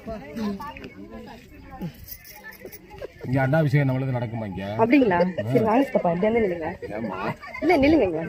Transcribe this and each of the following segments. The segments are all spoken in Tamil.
இங்க அண்டாபிஷேகம் நம்மளுக்கு நடக்குமா இங்க அப்படிங்களா சரி வாங்க சித்தப்பா இப்படி வந்து நில்லுங்க ஏம்மா? இல்ல நில்லுங்க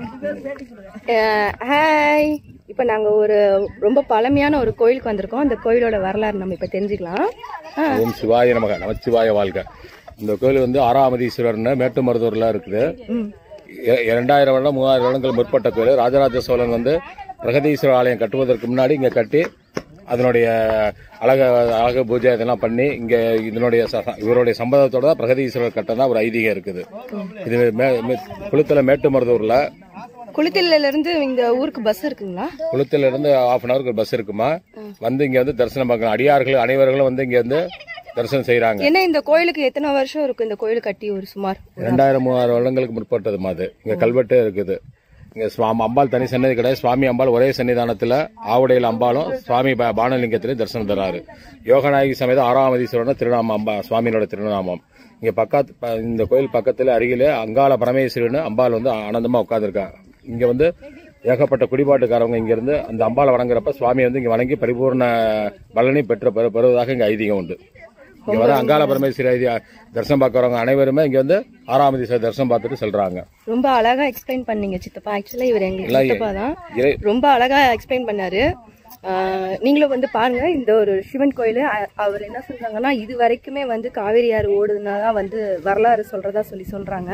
ஹாய் இப்போ நாங்க ஒரு ரொம்ப பழமையான ஒரு கோயிலுக்கு வந்திருக்கோம் அந்த கோயிலோட வரலாறு நம்ம இப்ப தெரிஞ்சுக்கலாம் ஆ, ஓம் சிவாய நமக நமச்சிவாய வாழ்க இந்த கோயில் வந்து ஆறாமதீஸ்வரர்னு மேட்டுமருதூர்ல இருக்குது இ- இரண்டாயிரம் வருடம் மூவாயிரம் வருடங்கள் முற்பட்ட கோயில் ராஜராஜ சோழன் வந்து பிரகதீஸ்வரர் ஆலயம் கட்டுவதற்கு முன்னாடி இங்க கட்டி அதனுடைய அழக அழக பூஜை இதெல்லாம் பண்ணி இங்க இதனுடைய ச- ச- இவருடைய சம்பதத்தோட தான் பிரகதீஸ்வரர் கட்டதா ஒரு ஐதீகம் இருக்குது இது மே- மே- குளத்துல மேட்டுமருதூர்ல குளித்தலையில இருந்து இந்த ஊருக்கு பஸ் இருக்குங்களா குளத்துல இருந்து ஹாஃப் அன் ஹவருக்கு பஸ் இருக்குமா வந்து இங்க வந்து தரிசனம் பார்க்கலாம் அடியார்கள் அனைவர்களும் வந்து இங்க வந்து தரிசனம் செய்யறாங்க என்ன இந்த கோயிலுக்கு எத்தனை வருஷம் இருக்கு இந்த கோயில் கட்டி ஒரு சுமார் ரெண்டாயிரம் மூவாயிரம் வருடங்களுக்கு முற்பட்டதுமா அது இங்க கல்வெட்டு இருக்குது இங்க சுவாமி அம்பாள் தனி சன்னதி கிடையாது சுவாமி அம்பாள் ஒரே சன்னிதானத்துல ஆவுடையில் அம்பாலும் சுவாமி பா- பானலிங்கத்திலையும் தரிசனம் தராரு யோகநாயகி சமேத ஆறாமதீஸ்வரன் திருநாமம் அம்பா சுவாமியோட திருநாமம் இங்க பக்கத்து ப- இந்த கோயில் பக்கத்துல அருகிலே அங்காள பரமேஸ்வரன் அம்பாள் வந்து ஆனந்தமா உட்கார்ந்திருக்காங்க இங்க வந்து ஏகப்பட்ட குடிபாட்டுக்காரவங்க இங்க இருந்து அந்த அம்பாளை வணங்குறப்ப சுவாமி வந்து இங்க வணங்கி பரிபூர்ண பலனை பெற்று பெறு- பெறுவதாக இங்க ஐதீகம் உண்டு இங்க வர அங்காள பரமேஸ்வரி ஐதி தரிசனம் பார்க்கறவங்க அனைவருமே இங்க வந்து ஆறாமதீஸ்வரர் தரிசனம் பார்த்துட்டு செல்றாங்க ரொம்ப அழகா எக்ஸ்பிளைன் பண்ணீங்க சித்தப்பா ஆக்சுவலா இவர் எங்களுக்கு எல்லாம் சித்தப்பா தான் இறை- ரொம்ப அழகா எக்ஸ்பிளைன் பண்ணாரு ஆஹ் நீங்களும் வந்து பாருங்க இந்த ஒரு சிவன் கோயில் அவர் என்ன சொல்றாங்கன்னா இது வரைக்குமே வந்து காவேரி ஆறு ஓடுதுன்னா தான் வந்து வரலாறு சொல்றதா சொல்லி சொல்றாங்க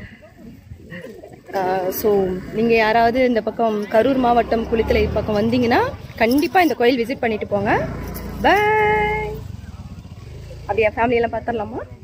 ஸோ நீங்கள் யாராவது இந்த பக்கம் கரூர் மாவட்டம் குளித்தலை பக்கம் வந்தீங்கன்னா கண்டிப்பாக இந்த கோயில் விசிட் பண்ணிட்டு போங்க பை அப்படியே ஃபேமிலியெல்லாம் பார்த்துடலாமா